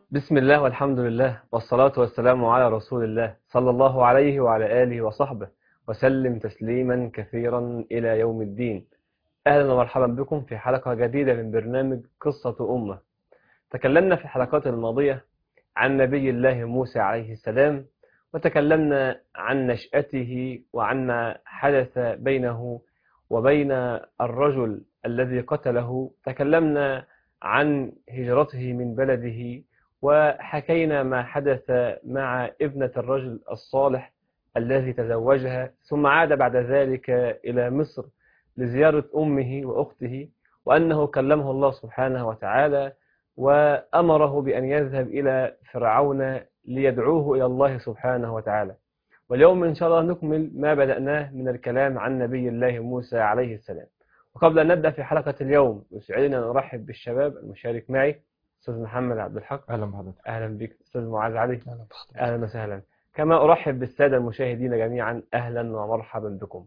بسم الله والحمد لله والصلاة والسلام على رسول الله صلى الله عليه وعلى آله وصحبه وسلم تسليما كثيرا إلى يوم الدين أهلا ومرحبا بكم في حلقة جديدة من برنامج قصة أمة تكلمنا في الحلقات الماضية عن نبي الله موسى عليه السلام وتكلمنا عن نشأته وعن ما حدث بينه وبين الرجل الذي قتله تكلمنا عن هجرته من بلده وحكينا ما حدث مع ابنة الرجل الصالح الذي تزوجها ثم عاد بعد ذلك إلى مصر لزيارة أمه وأخته وأنه كلمه الله سبحانه وتعالى وأمره بأن يذهب إلى فرعون ليدعوه إلى الله سبحانه وتعالى واليوم إن شاء الله نكمل ما بدأناه من الكلام عن نبي الله موسى عليه السلام وقبل أن نبدأ في حلقة اليوم يسعدنا أن نرحب بالشباب المشارك معي أستاذ محمد عبد الحق اهلا بحضرتك أهلا بك أستاذ معاذ علي اهلا بحضرتك أهلا وسهلا كما أرحب بالسادة المشاهدين جميعا أهلا ومرحبا بكم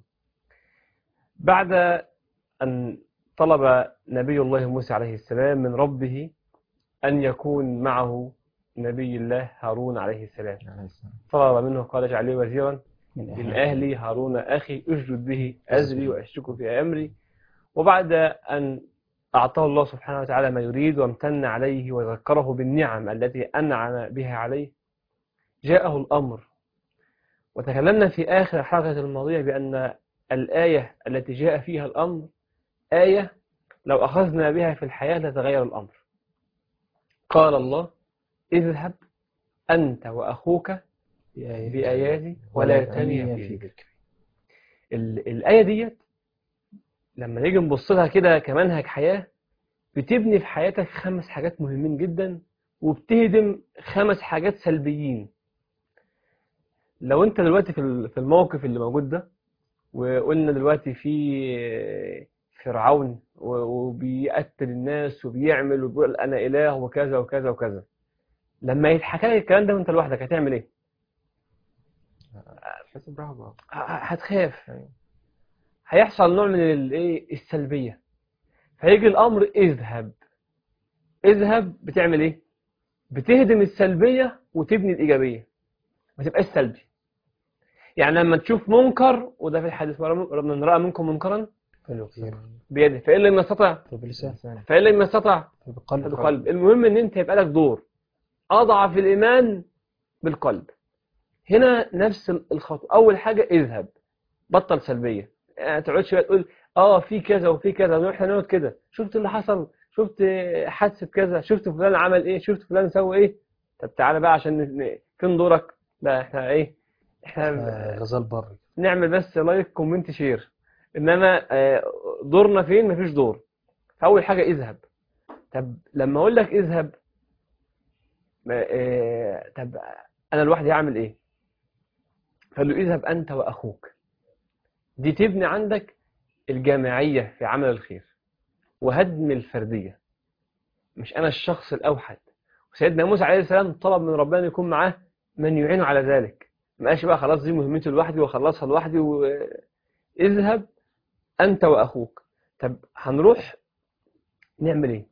بعد أن طلب نبي الله موسى عليه السلام من ربه أن يكون معه نبي الله هارون عليه السلام عليه السلام. طلب منه قال اجعل لي وزيرا من من أهلي هارون أخي أشدد به أزري وأشركه في أمري وبعد أن أعطاه الله سبحانه وتعالى ما يريد وامتن عليه وذكره بالنعم التي أنعم بها عليه جاءه الأمر وتكلمنا في آخر الحلقة الماضية بأن الآية التي جاء فيها الأمر آية لو أخذنا بها في الحياة لتغير الأمر قال الله اذهب أنت وأخوك بآياتي ولا تنيا في ذكري ال- الآية ديت لما نيجي نبص لها كده كمنهج حياة بتبني في حياتك خمس حاجات مهمين جدا وبتهدم خمس حاجات سلبيين لو انت دلوقتي في ال- في الموقف اللي موجود ده وقلنا دلوقتي في فرعون و- وبيقتل الناس وبيعمل وبيقول انا اله وكذا وكذا وكذا لما يتحكى لك الكلام ده وانت لوحدك هتعمل ايه؟ تحس برهبة ه- هتخاف هيحصل نوع من الايه السلبيه فيجي الامر اذهب اذهب بتعمل ايه بتهدم السلبيه وتبني الايجابيه ما تبقاش سلبي يعني لما تشوف منكر وده في الحديث من راى منكم منكرا بيده فان لم يستطع بلسان فان لم يستطع بقلب بقلب المهم ان انت يبقى لك دور اضعف الايمان بالقلب هنا نفس الخطوه اول حاجه اذهب بطل سلبيه يعني ما تقعدش بقى تقول اه في كذا وفي كذا ونروح احنا نقعد كده شفت اللي حصل شفت حادثه كذا شفت فلان عمل ايه شفت فلان سوى ايه طب تعالى بقى عشان ن- فين دورك لا احنا ايه احنا غزال بري نعمل بس لايك كومنت شير انما آه، دورنا فين مفيش دور فاول حاجه اذهب طب لما اقول لك اذهب ما- آه، طب انا لوحدي هعمل ايه قال له اذهب انت واخوك دي تبني عندك الجماعيه في عمل الخير وهدم الفرديه مش انا الشخص الاوحد وسيدنا موسى عليه السلام طلب من ربنا أن يكون معاه من يعينه على ذلك ما قالش بقى خلاص دي مهمتي لوحدي واخلصها لوحدي واذهب انت واخوك طب هنروح نعمل ايه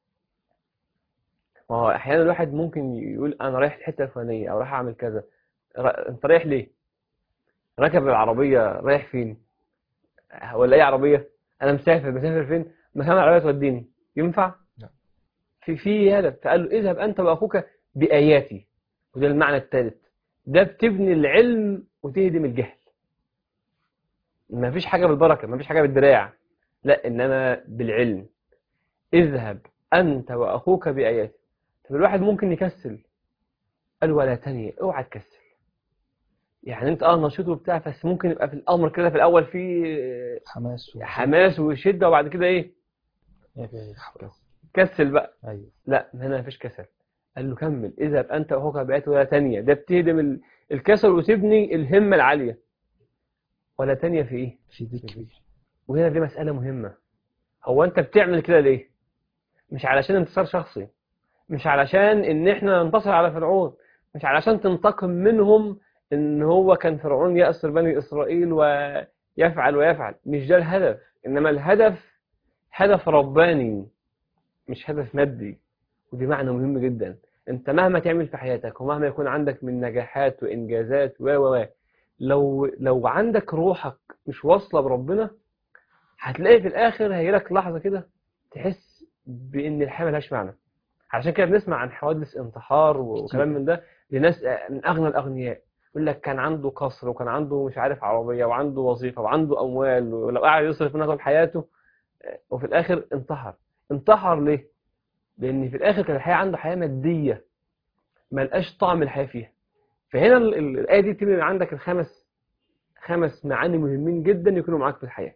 ما هو احيانا الواحد ممكن يقول انا رايح الحته الفلانيه او رايح اعمل كذا ر- انت رايح ليه راكب العربيه رايح فين ولا ايه عربيه انا مسافر مسافر فين مكان العربيه توديني ينفع لا. في في هدف فقال له اذهب انت واخوك باياتي وده المعنى الثالث ده بتبني العلم وتهدم الجهل ما فيش حاجه بالبركه ما فيش حاجه بالدراع لا انما بالعلم اذهب انت واخوك باياتي طب الواحد ممكن يكسل قال ولا تانية اوعى تكسل يعني انت اه نشيط وبتاع بس ممكن يبقى في الامر كده في الاول في حماس و- حماس وشده وبعد كده ايه ايه كسل بقى ايوه لا هنا مفيش كسل قال له كمل اذهب انت واخوك بآيات ولا تانية ده بتهدم ال- الكسل وتبني الهمه العاليه ولا تانية في ايه في ذكري وهنا دي مسألة مهمة هو أنت بتعمل كده ليه؟ مش علشان انتصار شخصي مش علشان إن إحنا ننتصر على فرعون مش علشان تنتقم منهم إن هو كان فرعون يأسر بني إسرائيل ويفعل ويفعل مش ده الهدف إنما الهدف هدف رباني مش هدف مادي ودي معنى مهم جدا انت مهما تعمل في حياتك ومهما يكون عندك من نجاحات وانجازات و و و لو لو عندك روحك مش واصله بربنا هتلاقي في الاخر هيجيلك لحظه كده تحس بان الحياه ملهاش معنى عشان كده بنسمع عن حوادث انتحار وكلام من ده لناس من اغنى الاغنياء يقول لك كان عنده قصر وكان عنده مش عارف عربيه وعنده وظيفه وعنده اموال ولو قاعد يصرف منها طول حياته وفي الاخر انتحر انتحر ليه لان في الاخر كان الحياه عنده حياه ماديه ما لقاش طعم الحياه فيها فهنا ال- ال- الايه دي تبني عندك الخمس خمس معاني مهمين جدا يكونوا معاك في الحياه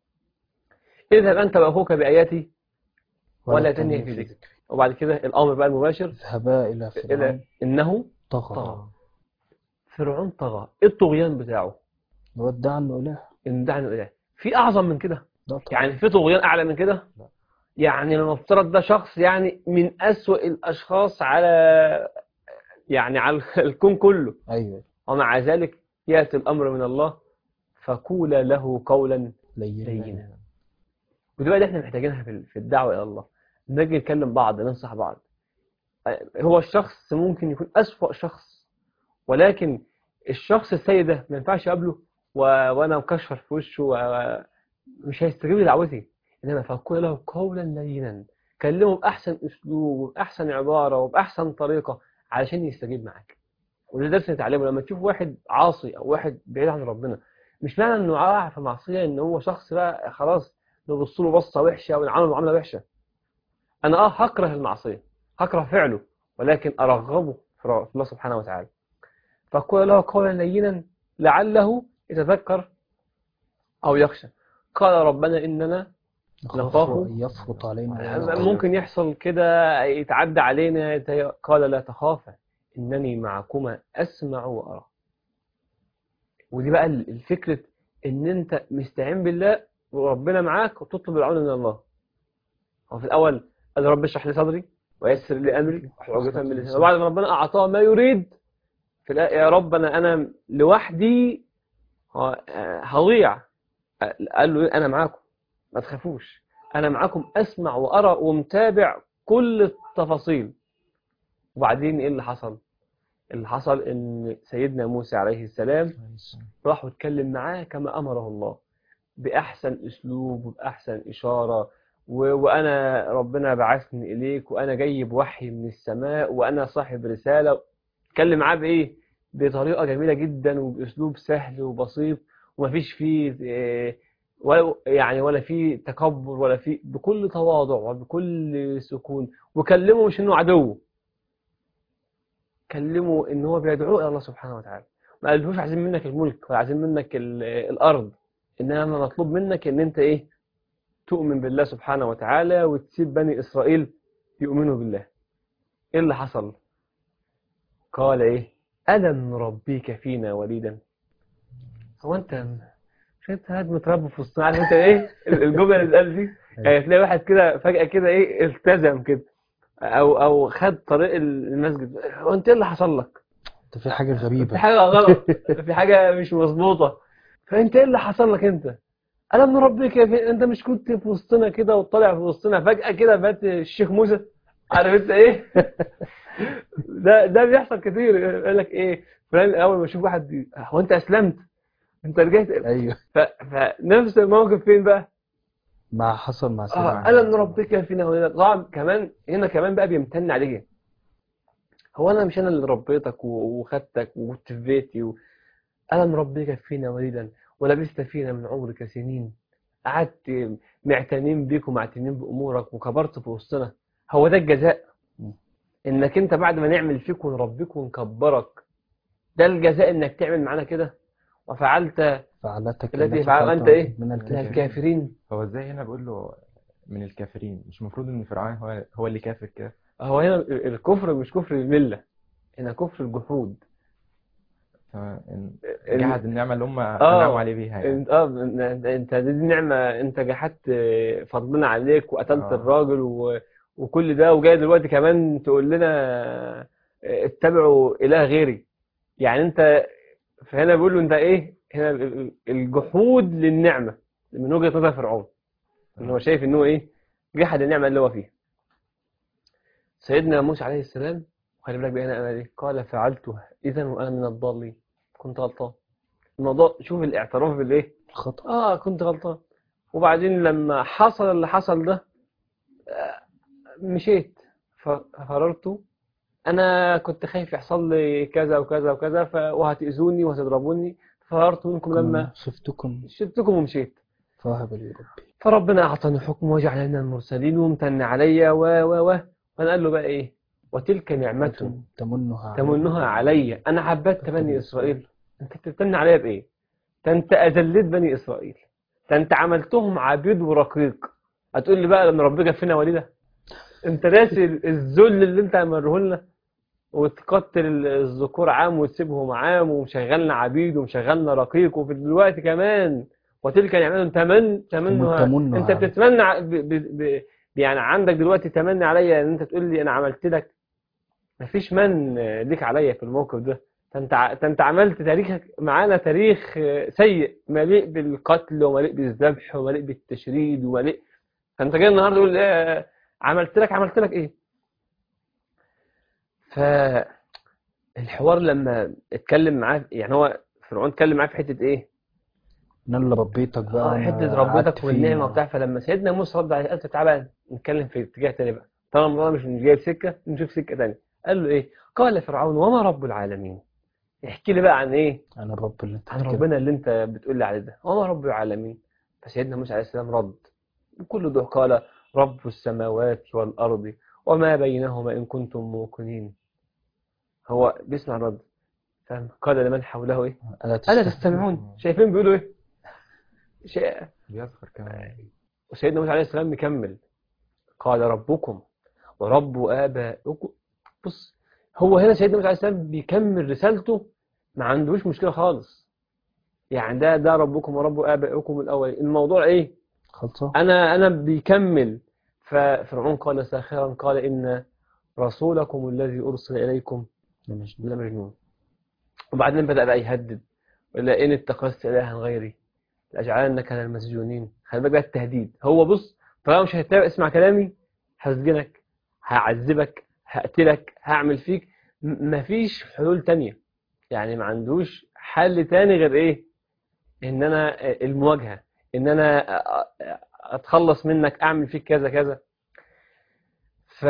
اذهب انت واخوك باياتي ولا تنهي في ذكري وبعد كده الامر بقى المباشر اذهبا إلى فرعون الى انه طغى طغى فرعون طغى ايه الطغيان بتاعه ودع عنه إله ان دعنا اله في اعظم من كده لا طبعا. يعني في طغيان اعلى من كده لا. يعني المفترض ده شخص يعني من اسوأ الاشخاص على يعني على الكون كله أيوه ومع ذلك ياتي الامر من الله فقول له قولا لينا لينا ودي بقى اللي احنا محتاجينها في في الدعوه الى الله نجي نكلم بعض ننصح بعض هو الشخص ممكن يكون اسوأ شخص ولكن الشخص السيء ده ما ينفعش اقابله و... وانا مكشر في وشه و... مش هيستجيب لدعوتي انما فقول له قولا لينا كلمه باحسن اسلوب وباحسن عباره وباحسن طريقه علشان يستجيب معاك وده درس نتعلمه لما تشوف واحد عاصي او واحد بعيد عن ربنا مش معنى انه واقع في معصيه ان هو شخص بقى خلاص نبص له بصه وحشه او نعامله معامله وحشه انا اه هكره المعصيه هكره فعله ولكن ارغبه في الله سبحانه وتعالى فقول له قولا لينا لعله يتذكر او يخشى قال ربنا اننا نخاف نخاف أن يفرط علينا ممكن يحصل كده يتعدى علينا يت- قال لا تخافا إنني معكما أسمع وأرى ودي بقى ال- الفكرة إن أنت مستعين بالله وربنا معاك وتطلب العون من الله هو في الأول قال رب اشرح لي صدري ويسر لي أمري وحجة من لساني وبعد ما ربنا أعطاه ما يريد في الآ- يا رب أنا أنا لوحدي ه- هضيع قال له إيه؟ أنا معاكم ما تخافوش أنا معاكم أسمع وأرى ومتابع كل التفاصيل وبعدين إيه اللي حصل؟ اللي حصل إن سيدنا موسى عليه السلام راح واتكلم معاه كما أمره الله بأحسن أسلوب وبأحسن إشارة و... وأنا ربنا بعثني إليك وأنا جاي بوحي من السماء وأنا صاحب رسالة اتكلم معاه بإيه؟ بطريقة جميلة جدا وبأسلوب سهل وبسيط ومفيش فيه إيه، ولا يعني ولا فيه تكبر ولا فيه بكل تواضع وبكل سكون وكلمه مش إنه عدو كلمه إن هو بيدعوه إلى الله سبحانه وتعالى ما قالهوش عايزين منك الملك ولا عايزين منك ال- الأرض إنما مطلوب منك إن أنت إيه تؤمن بالله سبحانه وتعالى وتسيب بني إسرائيل يؤمنوا بالله إيه اللي حصل قال إيه ألم نربيك فينا وليدا هو أنت مش أنت قاعد متربي في وسطنا عارف أنت إيه الجملة اللي اتقال دي يعني تلاقي واحد كده فجأة كده إيه التزم كده أو أو خد طريق المسجد هو أنت إيه اللي حصل لك ده في حاجة في غريبة حاجة غلط في حاجة مش مظبوطة فانت ايه اللي حصل لك انت ألم نربيك يا في... انت مش كنت في وسطنا كده وطالع في وسطنا فجأة كده بقيت الشيخ موسى عارف انت ايه ده ده بيحصل كتير يقول لك ايه فلان اول ما اشوف واحد هو انت اسلمت انت رجعت أيوه ف... فنفس الموقف فين بقى ما حصل مع سيدنا اه ألم نربيك فينا وليدا طبعا كمان هنا كمان بقى بيمتن عليه هو انا مش انا اللي ربيتك و- وخدتك وكنت في بيتي و... ألم ربك فينا وليدا ولبست فينا من عمرك سنين قعدت معتنين بيك ومعتنين بأمورك وكبرت في وسطنا هو ده الجزاء م. إنك أنت بعد ما نعمل فيك ونربيك ونكبرك ده الجزاء إنك تعمل معانا كده وفعلت فعلتك التي فعل أنت إيه من من الكافرين الكافرين هو ازاي هنا بقول له من الكافرين مش المفروض ان فرعون هو هو اللي كافر كده هو هنا الكفر مش كفر الملة هنا كفر الجحود تمام ال- جحد النعمه اللي هم آه. انعموا عليه بيها يعني انت اه انت انت دي نعمة انت جحدت فضلنا عليك وقتلت آه. الراجل و... وكل ده وجاي دلوقتي كمان تقول لنا اتبعوا اله غيري يعني انت فهنا بيقول له انت ايه هنا ال- الجحود للنعمة من وجهة نظر فرعون ان هو شايف ان هو ايه جحد النعمة اللي هو فيها سيدنا موسى عليه السلام خلي بالك بقى هنا انا ليه قال فعلتها اذا وانا من الضالين كنت غلطان الموضوع شوف الاعتراف بالايه خطأ اه كنت غلطان وبعدين لما حصل اللي حصل ده آه، مشيت ففررت انا كنت خايف يحصل لي كذا وكذا وكذا ف... وهتأذوني وهتضربوني فررت منكم لما شفتكم شفتكم ومشيت فوهب لي ربي فربنا أعطاني حكم وجعلني من المرسلين وامتن عليا و و و فأنا قال له بقى إيه وتلك نعمة تمنها علي. تمنها علي أنا عبدت بني إسرائيل أنت بتمتن عليا بإيه ده أنت أذلت بني إسرائيل ده أنت عملتهم عبيد ورقيق هتقول لي بقى لما ربنا فينا وليدة أنت ناسي الذل اللي أنت عمله لنا وتقتل الذكور عام وتسيبهم عام ومشغلنا عبيد ومشغلنا رقيق وفي دلوقتي كمان وتلك نعمة تمن تمنها تمنها انت علي. بتتمنى ع- ب... ب... ب... يعني عندك دلوقتي تمني عليا ان انت تقول لي انا عملت لك مفيش من ليك عليا في الموقف ده ده انت ع- ده انت عملت تاريخك معانا تاريخ آه، سيء مليء بالقتل ومليء بالذبح ومليء بالتشريد ومليء فانت جاي النهارده تقول ايه عملت لك عملت لك ايه فالحوار لما اتكلم معاه يعني هو فرعون اتكلم معاه في حته ايه انا اللي ربيتك بقى اه وأنا حته قعدت ربيتك فيه. والنعمه وبتاع فلما سيدنا موسى رد عليه قال له تعالى بقى نتكلم في اتجاه تاني بقى طالما الموضوع مش مش جايب سكه نشوف سكه تانية قال له ايه قال فرعون وما رب العالمين احكي لي بقى عن ايه انا الرب اللي انت عن بتتكلم. ربنا اللي انت بتقول لي عليه ده وما رب العالمين فسيدنا موسى عليه السلام رد بكل ضوء قال رب السماوات والارض وما بينهما ان كنتم موقنين هو بيسمع الرد فاهم قال لمن حوله ايه الا الا تستمع تستمعون شايفين بيقولوا ايه شيء بيسخر كمان وسيدنا موسى عليه السلام مكمل قال ربكم ورب آبائكم بص هو هنا سيدنا موسى عليه السلام بيكمل رسالته ما عندوش مشكلة خالص يعني ده ده ربكم ورب آبائكم الأول الموضوع إيه خلصة أنا أنا بيكمل ففرعون قال ساخرا قال إن رسولكم الذي أرسل إليكم لمجنون وبعدين بدأ بقى يهدد لئن اتخذت إلها غيري لأجعلنك من المسجونين خلي بالك بقى التهديد هو بص طالما مش هتتابع اسمع كلامي هسجنك هعذبك هقتلك هعمل فيك م- مفيش حلول تانية يعني ما عندوش حل تاني غير ايه ان انا المواجهة ان انا أ- أ- اتخلص منك اعمل فيك كذا كذا ف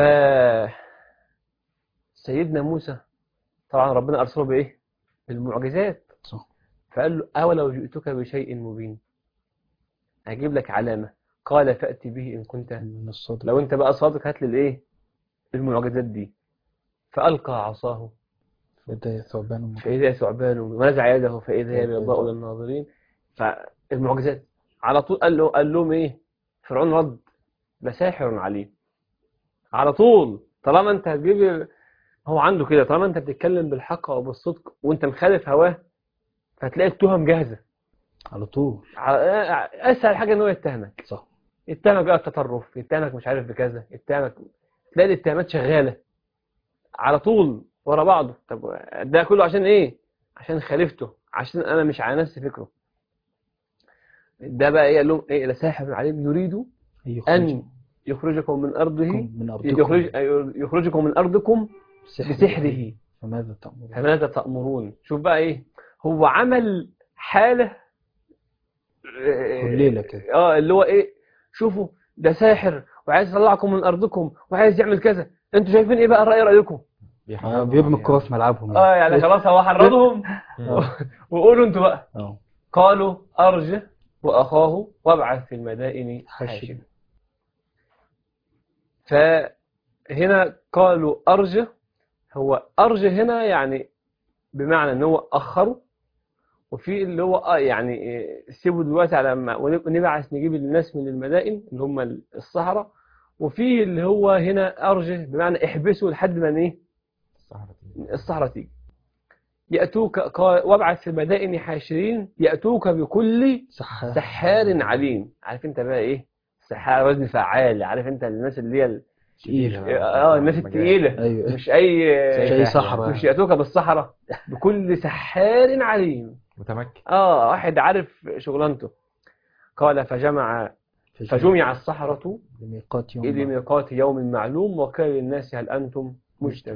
سيدنا موسى طبعا ربنا ارسله بايه بالمعجزات صح. فقال له أولو جئتك بشيء مبين هجيب لك علامة قال فأتي به إن كنت من الصدر لو أنت بقى صادق هات لي الإيه المعجزات دي فألقى عصاه بداية ثعبان ومقام. فإذا ثعبان ونزع يده فإذا هي بيضاء للناظرين فالمعجزات على طول قال له قال لهم إيه فرعون رد لساحر عليم على طول طالما أنت هتجيب هو عنده كده طالما أنت بتتكلم بالحق أو بالصدق وأنت مخالف هواه فهتلاقي التهم جاهزة على طول ع- اسهل حاجه ان هو يتهمك صح يتهمك بقى التطرف يتهمك مش عارف بكذا يتهمك تلاقي الاتهامات شغاله على طول ورا بعضه طب ده كله عشان ايه عشان خالفته عشان انا مش على نفس فكره ده بقى ايه قال لهم ايه لساحر عليم يريد ان يخرجكم من ارضه من أرضكم يخرج يخرجكم من ارضكم بسحره فماذا تأمرون فماذا تأمرون شوف بقى ايه هو عمل حالة كليلة كده اه اللي هو ايه شوفوا ده ساحر وعايز يطلعكم من ارضكم وعايز يعمل كذا انتوا شايفين ايه بقى الرأي رأيكم آه، بيرمي الكرة في ملعبهم اه يعني خلاص هو حرضهم وقولوا انتوا بقى اه قالوا أرجه وأخاه وابعث في المدائن حاشد. حاشد فهنا قالوا أرجه هو أرجه هنا يعني بمعنى ان هو أخره وفي اللي هو آه يعني إيه، سيبوا دلوقتي على ما ونبعث نجيب الناس من المدائن اللي هم الصحراء وفي اللي هو هنا أرجه بمعنى احبسوا لحد ما ايه الصحراء تيجي يأتوك قال وابعث في المدائن حاشرين يأتوك بكل سحار سحار عليم عارف انت بقى ايه سحار وزن فعال عارف انت الناس اللي هي تقيل اه الناس التقيلة ايوه مش اي مش أي صحراء. مش يأتوك بالصحراء بكل سحار عليم متمكن اه واحد عارف شغلانته قال فجمع فجمع السحرة لميقات يوم إلى ميقات يوم معلوم وقال للناس هل أنتم مجتمعون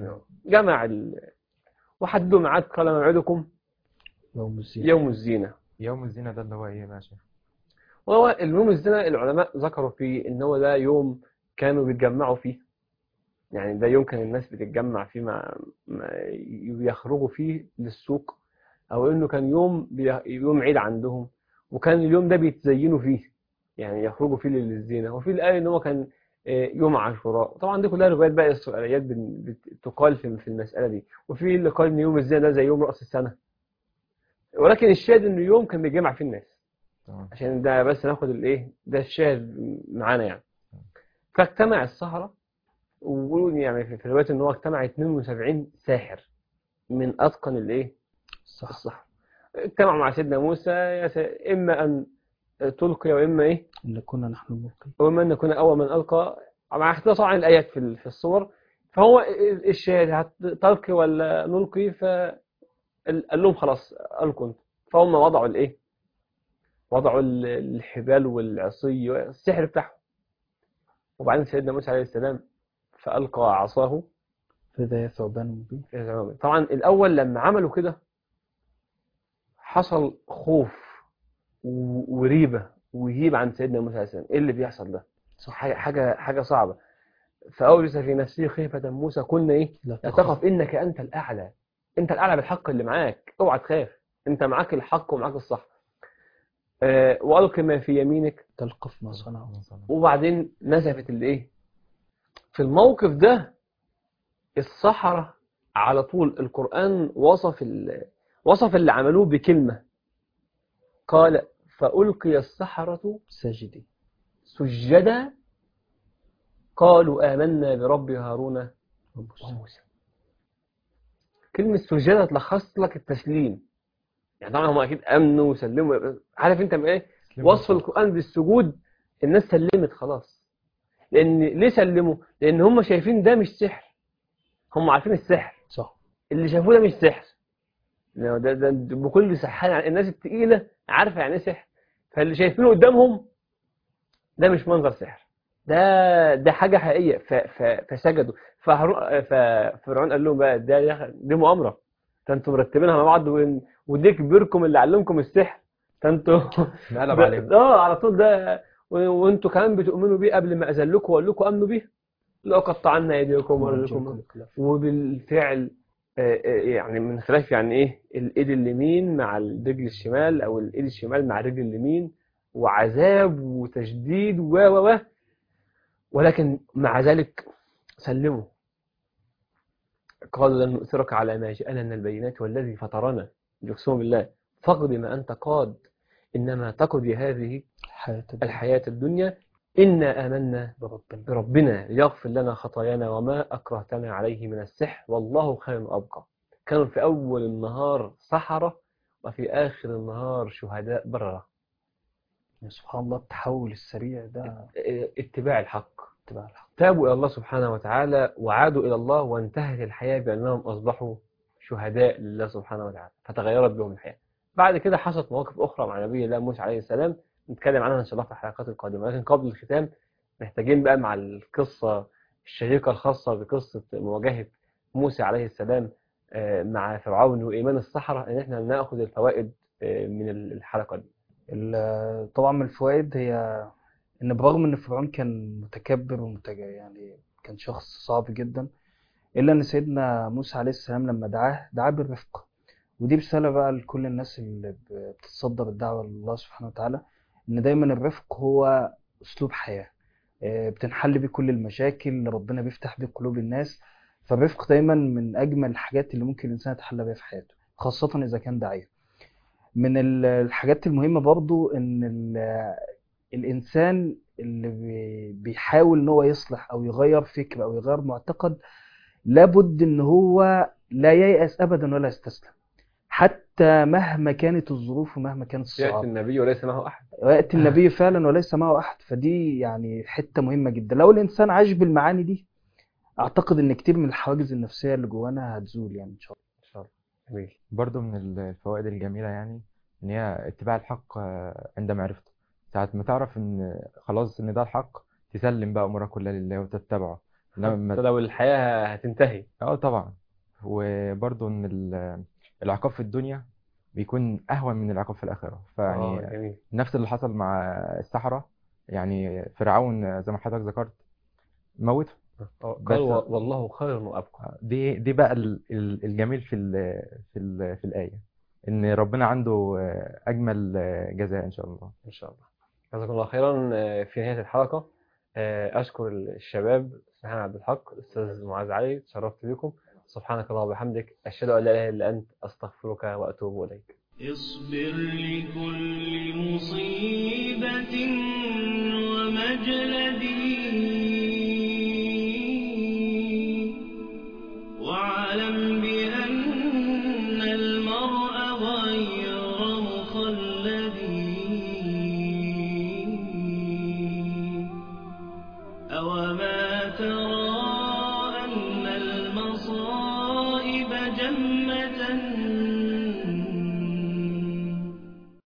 جمع ال... وحددوا ميعاد قال موعدكم يوم الزينة يوم الزينة يوم الزينة ده اللي هو ايه بقى يا شيخ وهو اليوم الزينة العلماء ذكروا فيه ان هو ده يوم كانوا بيتجمعوا فيه يعني ده يوم كان الناس بتتجمع فيه مع مع- يخرجوا فيه للسوق او انه كان يوم بي... يوم عيد عندهم وكان اليوم ده بيتزينوا فيه يعني يخرجوا فيه للزينة وفي الآية ان هو كان آه، يوم عاشوراء طبعا دي كلها روايات بقى السؤاليات بن- بت- تقال في في المسألة دي وفي اللي قال ان يوم الزينة ده زي يوم رأس السنة ولكن الشاهد انه يوم كان بيجمع فيه الناس تمام عشان ده بس ناخد الايه ده الشاهد معانا يعني فاجتمع السحرة وبيقولوا يعني في في الروايات ان هو اجتمع 72 ساحر من اتقن الايه صح السحر اجتمعوا مع سيدنا موسى يا س... اما ان تلقي واما ايه إن كنا نحن الملقي واما ان نكون اول من القى مع اختلاف طبعا الايات في ال- في الصور فهو الشاهد هتلقي ولا نلقي ف قال لهم خلاص القوا انتم فهم وضعوا الايه وضعوا ال- الحبال والعصي والسحر بتاعهم وبعدين سيدنا موسى عليه السلام فألقى عصاه فإذا هي ثعبان مبين في الغمام. طبعا الأول لما عملوا كده حصل خوف و- وريبة وهيب عن سيدنا موسى عليه السلام ايه اللي بيحصل ده حاجة حاجة حاجة صعبة فأورث في نفسه خيفة موسى قلنا ايه لا لا تخف انك انت الاعلى انت الاعلى بالحق اللي معاك اوعى تخاف انت معاك الحق ومعاك الصح آه، والق ما في يمينك تلقف ما صنعوا وبعدين نزفت الايه في الموقف ده السحرة على طول القرآن وصف ال... وصف اللي عملوه بكلمة قال فألقي السحرة ساجدين سجدا قالوا آمنا برب هارون وموسى كلمة سجادة تلخص لك التسليم يعني طبعا هم أكيد أمنوا وسلموا عارف أنت من إيه وصف القرآن بالسجود الناس سلمت خلاص لأن ليه سلموا لأن هم شايفين ده مش سحر هم عارفين السحر صح اللي شافوه ده مش سحر ده, ده, ده بكل سحان الناس التقيلة عارفة يعني ايه سحر فاللي شايفينه قدامهم ده مش منظر سحر ده ده حاجة حقيقية ف ف فسجدوا فهرو- ففرعون قال لهم بقى ده دي مؤامرة ده انتوا مرتبينها مع بعض وإن- ودي كبيركم اللي علمكم السحر ده انتوا نقلب ده- عليهم اه على طول ده و- وانتوا كمان بتؤمنوا بيه قبل ما اذن لكم واقول لكم امنوا بيه لو قطعنا ايديكم وارجلكم وبالفعل آه، آه، يعني من خلاف يعني ايه الايد اليمين مع الرجل الشمال او الايد الشمال مع الرجل اليمين وعذاب وتشديد و و و ولكن مع ذلك سلموا قالوا لن نؤثرك على ما جاءنا من البينات والذي فطرنا يقسم بالله فاقض ما انت قاد انما تقضي هذه الحياة الحياة الدنيا إنا آمنا بربنا بربنا ليغفر لنا خطايانا وما أكرهتنا عليه من السحر والله خير أبقى كانوا في أول النهار سحرة وفي آخر النهار شهداء بررة يعني سبحان الله التحول السريع ده اه، اتباع الحق اتباع الحق تابوا إلى الله سبحانه وتعالى وعادوا إلى الله وانتهت الحياة بأنهم أصبحوا شهداء لله سبحانه وتعالى فتغيرت بهم الحياة بعد كده حصلت مواقف أخرى مع نبي الله موسى عليه السلام نتكلم عنها إن شاء الله في الحلقات القادمة لكن قبل الختام محتاجين بقى مع القصة الشيقة الخاصة بقصة مواجهة موسى عليه السلام آه، مع فرعون وإيمان السحرة إن إحنا ناخد الفوائد آه، من الحلقة دي ال- طبعا من الفوائد هي ان برغم ان فرعون كان متكبر ومتج... يعني كان شخص صعب جدا الا ان سيدنا موسى عليه السلام لما دعاه دعاه بالرفق ودي رسالة بقى لكل الناس اللي ب- بتتصدى بالدعوة لله سبحانه وتعالى ان دايما الرفق هو اسلوب حياة آه، بتنحل بيه كل المشاكل ربنا بيفتح بيه قلوب الناس فالرفق دايما من اجمل الحاجات اللي ممكن الانسان يتحلى بيها في حياته خاصة اذا كان داعية من ال- الحاجات المهمة برضو ان ال- الانسان اللي بي- بيحاول ان هو يصلح او يغير فكر او يغير معتقد لابد ان هو لا ييأس ابدا ولا يستسلم حتى مهما كانت الظروف ومهما كانت يأتي الصعاب النبي وليس معه أحد ويأتي النبي فعلا وليس معه أحد فدي يعني حتة مهمة جدا لو الإنسان عاش بالمعاني دي أعتقد إن كتير من الحواجز النفسية اللي جوانا هتزول يعني إن شاء الله إن شاء الله جميل برضو من الفوائد الجميلة يعني إن هي اتباع الحق آه، عند معرفته ساعة ما تعرف إن خلاص إن ده الحق تسلم بقى أمورك كلها لله وتتبعه حتى لما لو الحياة هتنتهي اه طبعا وبرضه ان ال- العقاب في الدنيا بيكون اهون من العقاب في الاخره اه فيعني جميل نفس اللي حصل مع السحرة يعني فرعون زي ما حضرتك ذكرت موته آه، بس قال و- والله خير وابقى دي دي بقى ال- ال- الجميل في ال في ال في الآية إن ربنا عنده أجمل جزاء إن شاء الله ان شاء الله جزاكم الله خيرا آه، في نهايه الحلقه آه، اشكر الشباب سبحان عبد الحق الاستاذ معاذ علي تشرفت بكم سبحانك اللهم وبحمدك اشهد ان لا اله الا انت استغفرك واتوب اليك اصبر لكل مصيبة ومجلدي واعلم بأن المرء غير مخلد أوما ترى أن المصائب جمة